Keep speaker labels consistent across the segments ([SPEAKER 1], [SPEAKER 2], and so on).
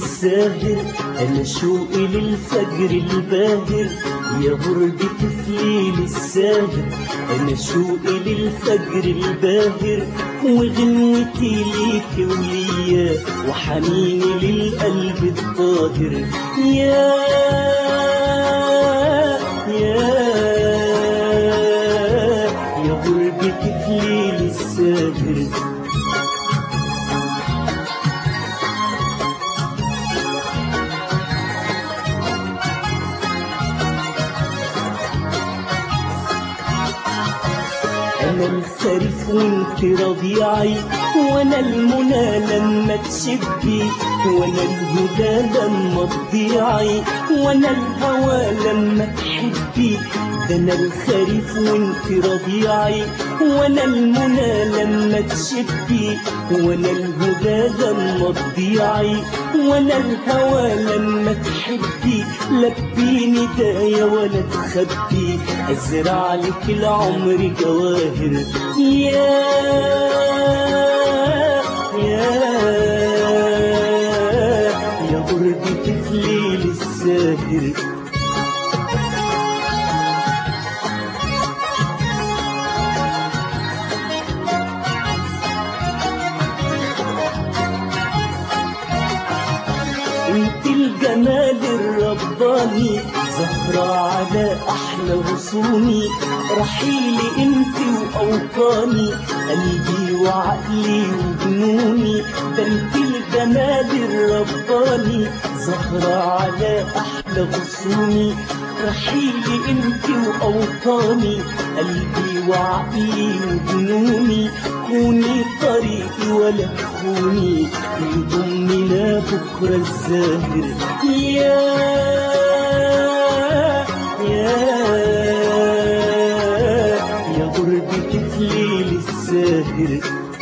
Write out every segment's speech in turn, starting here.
[SPEAKER 1] للساهر أنا شوقي للفجر الباهر يا برد طفلي للساهر أنا شوقي للفجر الباهر وغنوتي ليك وليا وحنيني للقلب الطاهر يا يا يا برد طفلي للساهر أنا الخريف وانت ربيعي وأنا المنى لما تشبي وأنا الهدى لما تضيعي وأنا الهوى لما تحبي ده أنا الخريف وانت ربيعي وأنا المنى لما تشبي وأنا الهدى لما تضيعي وأنا الهوى لما تحبي لبيني داية ولا تخبي أزرع لك العمر جواهر يا يا يا برد طفلي للساهر انت الجمال الرباني زهرة على احلى غصوني رحيلي انت واوطاني قلبي وعقلي وجنوني ده انت الجمال الرباني زهرة على احلى غصوني رحيلي انت واوطاني قلبي وعقلي وجنوني كوني طريقي ولا تخوني يضمنا بكرة الزاهر يا يا يا برد طفلي للساهر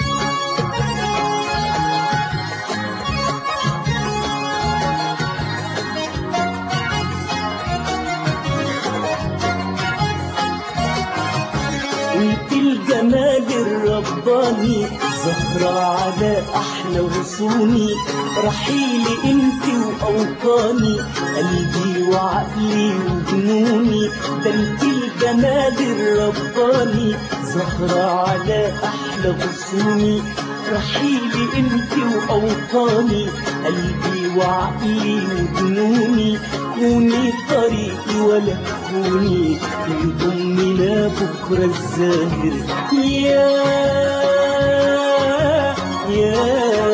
[SPEAKER 1] انت الجمال الرباني زهرة على احلى غصوني رحيلي انت واوطاني قلبي وعقلي وجنوني ده انت الجمال الرباني زهرة على احلى غصوني رحيلي انت واوطاني قلبي وعقلي وجنوني كوني طريقي ولا تخوني يضمنا بكرة الزاهر يا يا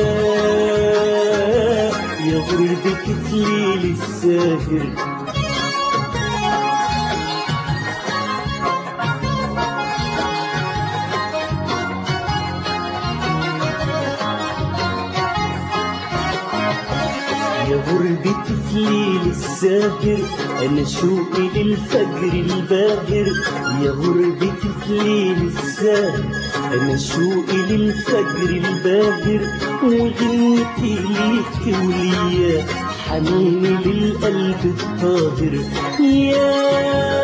[SPEAKER 1] يا برد طفلي للساهر يا برد طفلي للساهر انا شوقي للفجر الباهر يا برد طفلي للساهر انا شوقي للفجر الباهر وغنوتي ليك وليا حنيني للقلب الطاهر يا